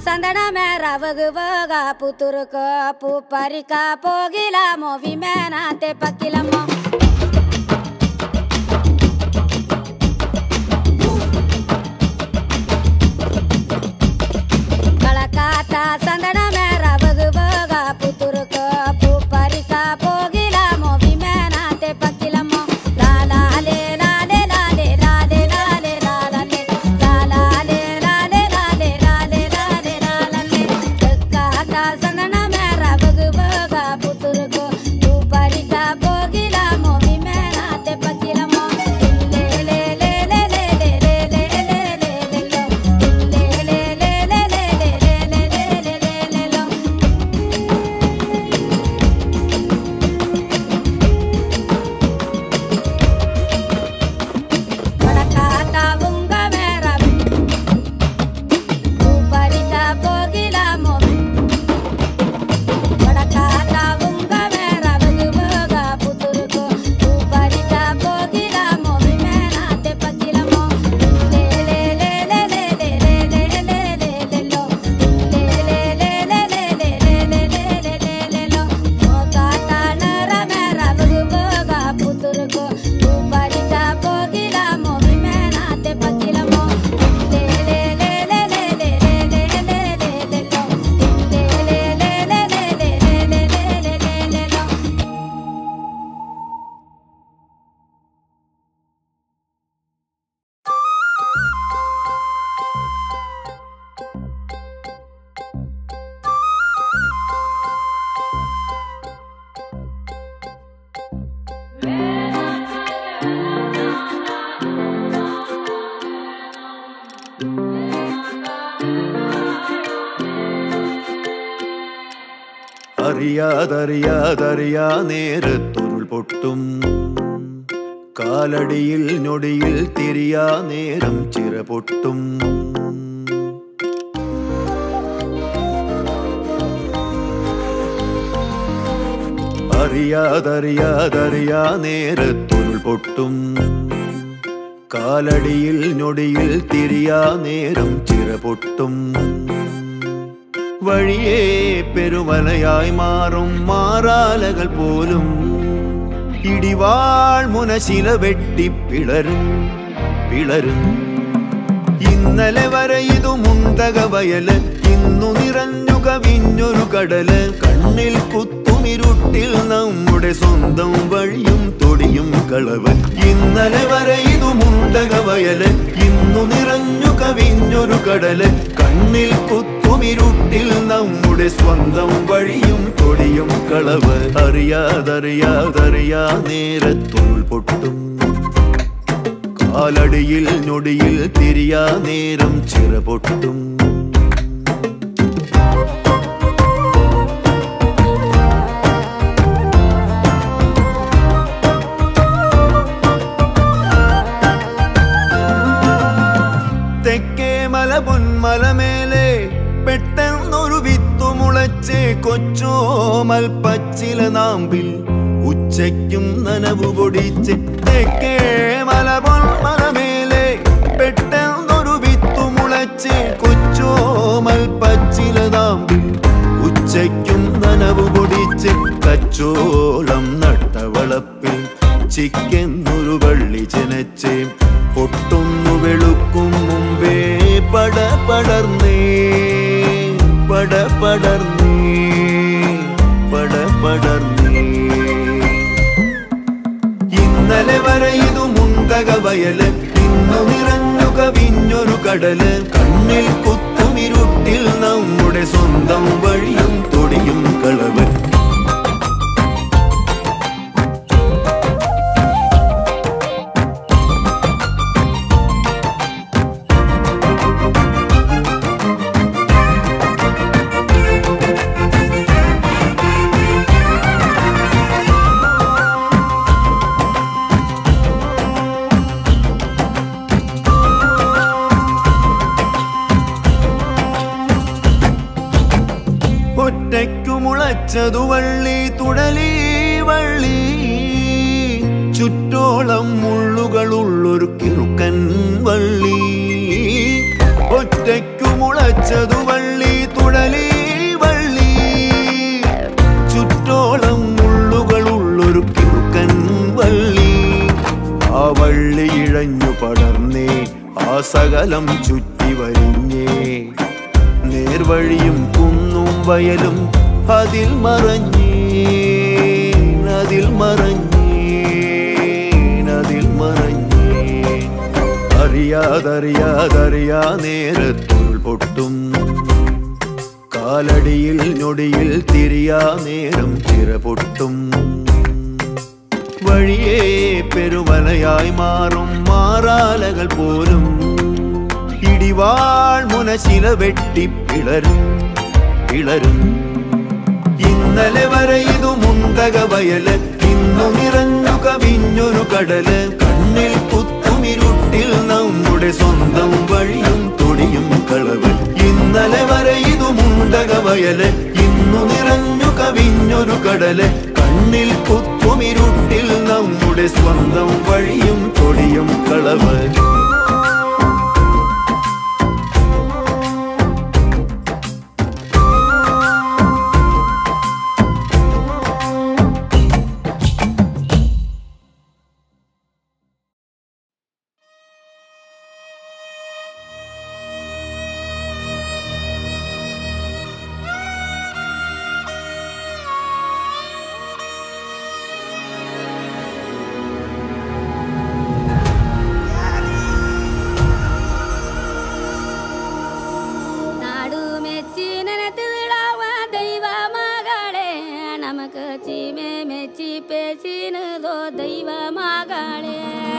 ಸಂದಣ ಮೇರ ವಗುವಾಗ ಪುತುರುಕ ಪೂ ಪರಿಕ ಪೋಗಿಲ ಮೋವಿ ಮೇನಾತೆ ಪಕ್ಕಿಲಮ್ಮ ಕಳಕಾತ ಸಂದಣ ಮೇರ ವಗುವಾಗ ಪುತುರುಕ ಪೂ ಪರಿಕ ಪೋಗಿಲ ಮೋವಿ ಮೇನಾತೆ ಪಕ್ಕಿಲಮ್ಮ ಲಾಲಾಲೆ ಲಾಲೆ ಲಾಲೆ ಲಾಲೆ ಲಾಲೆ ಲಾಲಲೆ ಲಾಲಾಲೆ ಲಾಲೆ ಲಾಲೆ ಲಾಲೆ ಲಾಲೆ ಲಾಲಲೆ ಕಕ್ಕಾತ ಸಂದಣ ಮೇರ ವಗುವಾಗ ಪುತುರುಕ ಪೂ ಪರಿಕ ಪೋಗಿಲ ಮೋವಿ ಮೇನಾತೆ ಪಕ್ಕಿಲಮ್ಮ ಲೇ ಲೇ ಲೇ ಲೇ ಲೇ ಲೇ ಲೇ ಲೇ ಲೇ ಲೇ ಲೇ ಲೋ. ಲೇ ಲೇ ಲೇ ಲೇ ಲೇ ಲೇ ಲೇ ಲೇ ಲೇ ಲೇ ಲೇ ಲೋ. వడకాట ఉంగ మేర ఊపరిక పోగిల మోమి వడకాట ఉంగ మేర వెలువగా పుతురుకో ఊపరిక పోగిల మోమి మేనాతే పగిలమో లే లే లే లే లే లే లే లే లే లే లే లో లే లే లే లే లే లే లే లే లే లే లే లో మోకాట నర మేర వెలువగా పుతురుకో ఊపరిక పోగిల మోమి మేనాతే పగిలమో లే లే లే లే లే లే లే లే లే లే లే లో లే లే లే లే లే లే లే లే లే లే లే లో അറിയാതറിയാതറിയാ നേരത്തൊരുൾ പൊട്ടും കാലടിയിൽ ഞൊടിയിൽ തിരിയാ നേരം ചിറ പൊട്ടും അറിയാതറിയാതറിയാ നേരത്തൊരുൾ പൊട്ടും കാലടിയിൽ ഞൊടിയിൽ തിരിയാ നേരം ചിറ പൊട്ടും വഴിയേ പെരുമലയായി മാറും മാറാലകൾ പോലും ഇടിവാൾ മുനശില വെട്ടി പിളരും പിളരും ഇന്നലെ വരെ ഇതു മുണ്ടക വയല് ഇന്നു നിറഞ്ഞു കവിഞ്ഞൊരു കടല് കണ്ണിൽ കുത്തുമിരുട്ടിൽ നമ്മുടെ സ്വന്തം വഴിയും തൊടിയും കളവ് ഇന്നലെ വരെ ഇതു മുണ്ടക വയല് ഇന്നു നിറഞ്ഞു കവിഞ്ഞൊരു കടല് കണ്ണിൽ കുത്തുമിരുട്ടിൽ നമ്മുടെ സ്വന്തം വഴിയും തൊടിയും കളവ് അറിയാതറിയാതറിയാ നേരത്തുൾ പൊട്ടും കാലടിയിൽ ഞൊടിയിൽ തിരിയാ നേരം ചിറ പൊട്ടും തെക്കേ മല പൊന്മലമേലെ പെട്ടെന്നൊരു വിത്തു മുളച്ച് കൊച്ചോമൽ പച്ചില നാമ്പിൽ ഉച്ചയ്ക്കും നനവു പൊടിച്ച് തെക്കേ മല പൊന്മലമേലെ പെട്ടെന്നൊരു വിത്തു മുളച്ച് കൊച്ചോമൽ പച്ചില നാമ്പിൽ ഉച്ചയ്ക്കും നനവു പൊടിച്ച് കച്ചോളം നട്ടവളപ്പിൽ ചിക്കെന്നൊരു വള്ളി ജനച്ച് പൊട്ടൊന്നു വെളുക്കും മുമ്പേ പട പടർന്നേ പട പടർന്നേ പട പടർന്നേ ഇന്നലെ വരെ ഇതു മുണ്ടക വയല് ഇന്നു നിറഞ്ഞു കവിഞ്ഞൊരു കടല് കണ്ണിൽ കുത്തുമിരുട്ടിൽ നമ്മുടെ സ്വന്തം വഴിയും തൊടിയും കളവ് ഒറ്റയ്ക്കു മുളച്ചതു വള്ളി തുടലി വള്ളി ചുറ്റോളം മുള്ളുകളുള്ളൊരു കിറുക്കൻ വള്ളി ഒറ്റയ്ക്കു മുളച്ചതു വള്ളി സകലം ചുറ്റി വരിഞ്ഞേ നേർവഴിയും കുന്നും വയലും അതിൽ മറഞ്ഞേ അതിൽ മറഞ്ഞേ അതിൽ മറഞ്ഞേ അറിയാതറിയാതറിയാ നേരത്തുരുൾ പൊട്ടും കാലടിയിൽ ഞൊടിയിൽ തിരിയാ നേരം ചിറ പൊട്ടും വഴിയേ പെരുമലയായി മാറും മാറാലകൾ പോലും ഇടിവാൾ മുനശില വെട്ടി പിളരും പിളരും ഇന്നലെ വരെ ഇതു മുണ്ടക വയല് ഇന്നു നിറഞ്ഞു കവിഞ്ഞൊരു കടല് കണ്ണിൽ കുത്തുമിരുട്ടിൽ നമ്മുടെ സ്വന്തം വഴിയും തൊടിയും കളവ് ഇന്നലെ വരെ ഇതു മുണ്ടക വയല് ഇന്നു നിറഞ്ഞു കവിഞ്ഞൊരു കടല് കണ്ണിൽ കുത്തുമിരുട്ടിൽ നമ്മുടെ സ്വന്തം വഴിയും തൊടിയും കളവ് നാടു മെച്ചി നനത്തിടാവ ദൈവ മകളെ നമുക്ക് ചീമെ മെച്ചി പേച്ചിനതോ ദൈവ മകളെ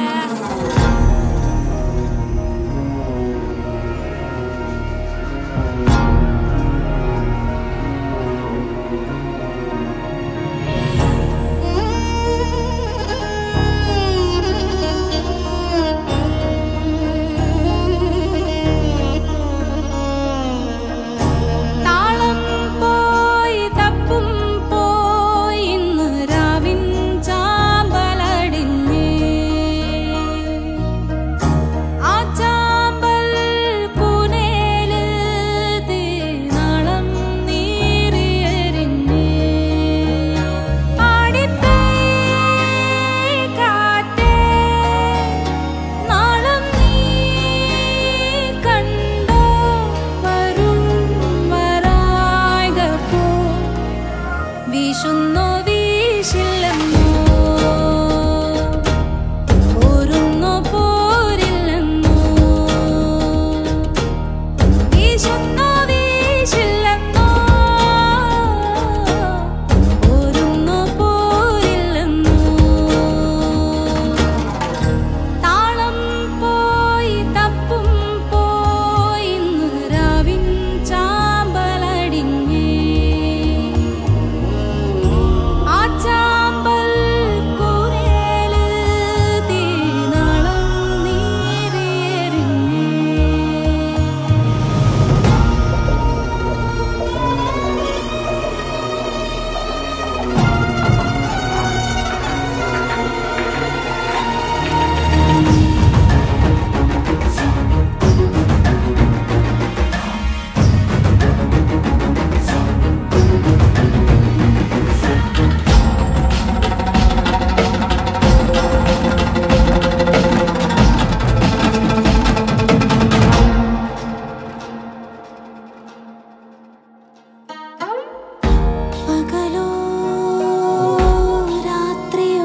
താളം പോയി തപ്പും പോയി ഇന്ന് രാവിൻ ചാമ്പലടിഞ്ഞേ ആ ചാമ്പൽ പുനേല് തീനാളം നീറിയെരിഞ്ഞേ ആടിപ്പേയ് കാറ്റേ നാളം നീ കണ്ടോ വരും വരായകപ്പോ വീശുന്നോ വീശില്ലെന്നോ പോരുന്നോ പോരില്ലെന്നോ വീശുന്നോ വീശില്ലെന്നോ പോരുന്നോ പോരില്ലെന്നോ താളം പോയി തപ്പും പോയി ഇന്ന് രാവിൻ ചാമ്പലടിഞ്ഞേ ആ ചാമ്പൽ കൂരേല് തീനാളം നീറിയെറിഞ്ഞേ പകലോ രാത്രിയോ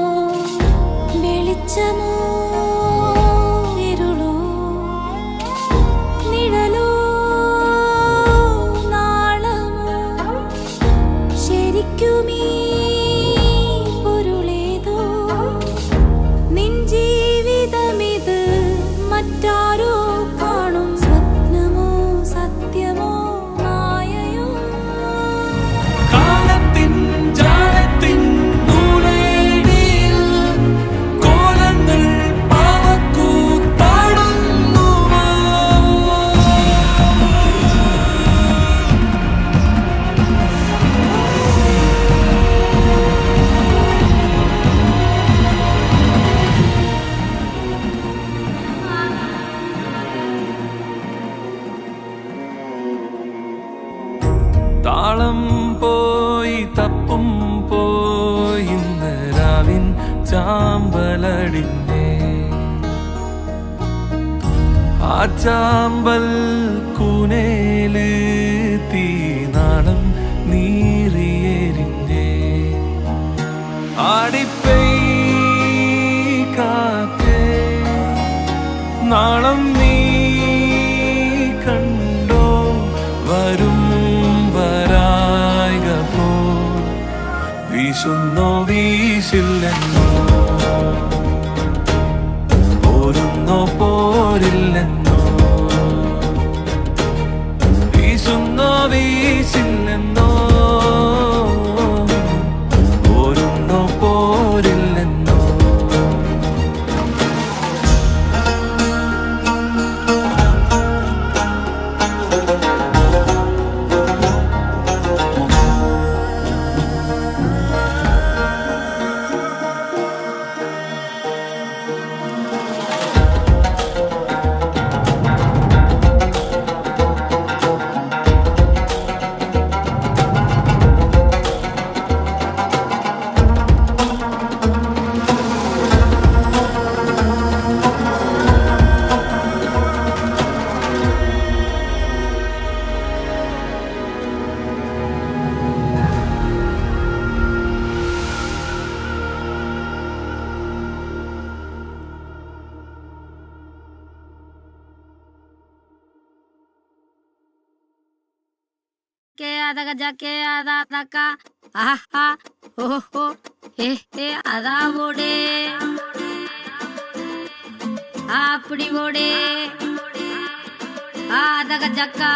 വെളിച്ചമോ ഇരുളോ നിഴലോ നാളമോ ശരിക്കുമീ പൊരുളേതോ നിൻ ജീവിതമിത് മറ്റാരോ കാണും സ്വപ്നമോ സത്യമോ മായയോ കാലത്തിൻ ജാലത്തിൻ നൂലേടിയിൽ കോലങ്ങൾ പാവക്കൂത്താടുന്നു താളം പോയി തപ്പും പോയി ഇന്ന് രാവിൻ ചാമ്പലടിഞ്ഞേ ആച്ചാമ്പൽ കൂനേല് തീനാളം നീറിയേരിഞ്ഞേ ആടിപ്പെയ് കാറ്റേ നാളം നീ കണ്ടോ വരും വരായിക പോ വീശുന്നോ വീശില്ലെന്നോ പോരുന്നോ പോരില്ലെന്നോ വീശുന്നോ വീശില്ലെന്നോ പോരുന്നോ പോരില്ലെന്നോ के आधा गजा के आधा तका आहा ओहो हे हे आधा बोडे आपड़ी बोडे आधा गजका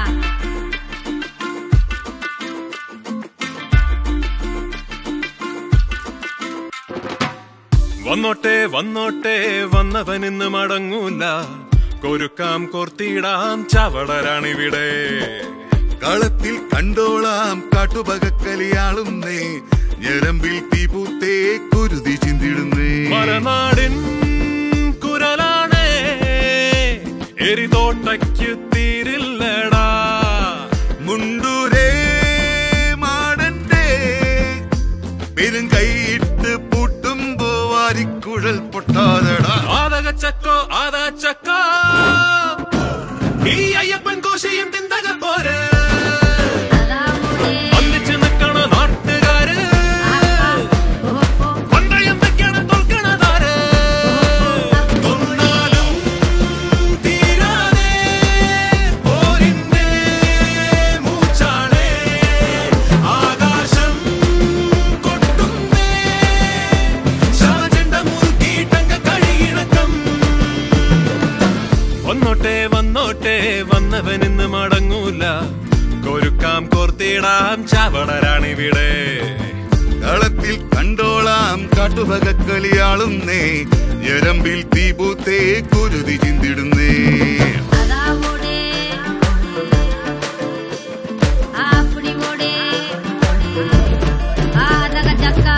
വന്നോട്ടെ വന്നോട്ടെ വന്നവനിന്ന് മടങ്ങൂല കൊരുക്കാം കോർത്തിടാം ചവളരാണിവിടെ കളത്തിൽ കണ്ടോളാം കാട്ടുപകക്കലിയാളുന്നേ ഞരമ്പിൽ തീപൂത്തേ കുരുതി ചിന്തിടുന്നേ മലനാടിൻ കുരലാണേ എരിതോട്ടയ്ക്ക് തീരില്ലടാ മുണ്ടൂരേ മാടന്റെ പെരും കൈയിട്ട് പൂട്ടുമ്പോ വാരിക്കുഴൽ പൊട്ടാതടാ ആദകച്ചക്കോ ആദാ ചക്കോ ഈ അയ്യപ്പൻ കോശയും തിന്തക പോര് आधा बोडे ഒന്നിച്ച് നിൽക്കണ നാട്ടുകാര് आहा ओहो പണ്ടയം വെക്കണം തോൽക്കണതാര് കൊന്നാലും തീരാതെ പോരിന്റെ മൂച്ചാളെ ആകാശം കൊട്ടുന്നേ ശവചണ്ട മുറുക്കിയിട്ടങ്ക കഴിയിണക്കം വന്നോട്ടെ വന്നോട്ടെ വന്നവനിന്ന് മടങ്ങൂല കൊരുക്കാം കോർത്തിടാം ചവളരാണിവിടെ കളത്തിൽ കണ്ടോളാം കാട്ടുപകക്കലിയാളുന്നേ ഞരമ്പിൽ തീപൂത്തേ കുരുതി ചിന്തിടുന്നേ आधा बोडे आपड़ी बोडे आधा गजका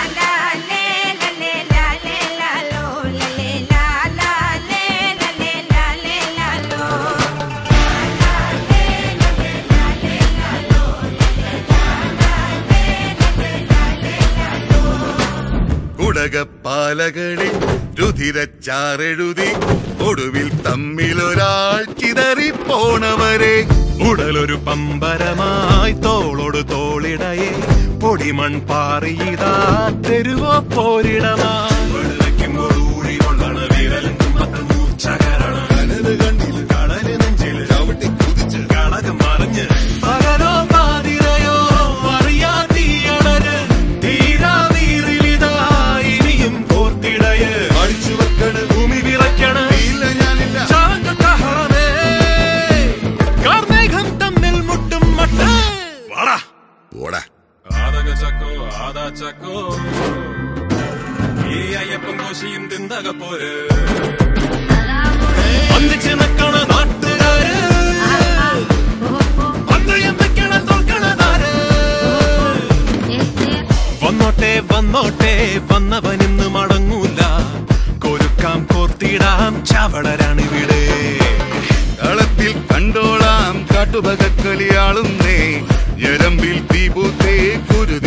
കുടകപ്പാലകളിൽ രുധിരച്ചാറെഴുതി ഒടുവിൽ തമ്മിലൊരാൾ ചിതറിപ്പോണവരെ ഉടലൊരു പമ്പരമായി തോളോട് തോളിടയെ പൊടിമൺ പാറിയിതാ തെരുവോ പോരിടമാ വെടിവെക്കുമ്പോൾ ഊഴി കൊള്ളണ വിരലും തുമ്പത്ത് മൂർച്ചകരണ കനല് കണ്ണില് കടല് നെഞ്ചില് ചവിട്ടി കുതിച്ച് കളകം മറിഞ്ഞ് പകലോ പാതിരയോ അറിയാ തീയണര് തീരാ നീറിലിതാ ഇനിയും കോർത്തിടയ് അടിച്ചു വെക്കണ ഭൂമി വിറയ്ക്കണ ഇല്ല ഞാനില്ല ചാങ്കക്കഹളമേ, കാർമേഘം തമ്മിൽ മുട്ടും മട്ട്. വാടാ. ഓടാ ആദകച്ചക്കോ, ആദാച്ചക്കോ, ഈ അയ്യപ്പൻ കോശിയും തിന്തക പോര് आधा बोडे ഒന്നിച്ച് നിൽക്കണ നാട്ടുകാര് आहा ओहो പന്തയം വെക്കണ തോൽക്കണതാര് हे हे വന്നോട്ടെ വന്നോട്ടെ വന്നവനിന്ന് മടങ്ങൂല കൊരുക്കാം കോർത്തിടാം ചവളരാണിവിടെ കളത്തിൽ കണ്ടോളാം കാട്ടുപകക്കലിയാളുന്നേ ഞരമ്പിൽ തീപൂത്തേ കുരുതി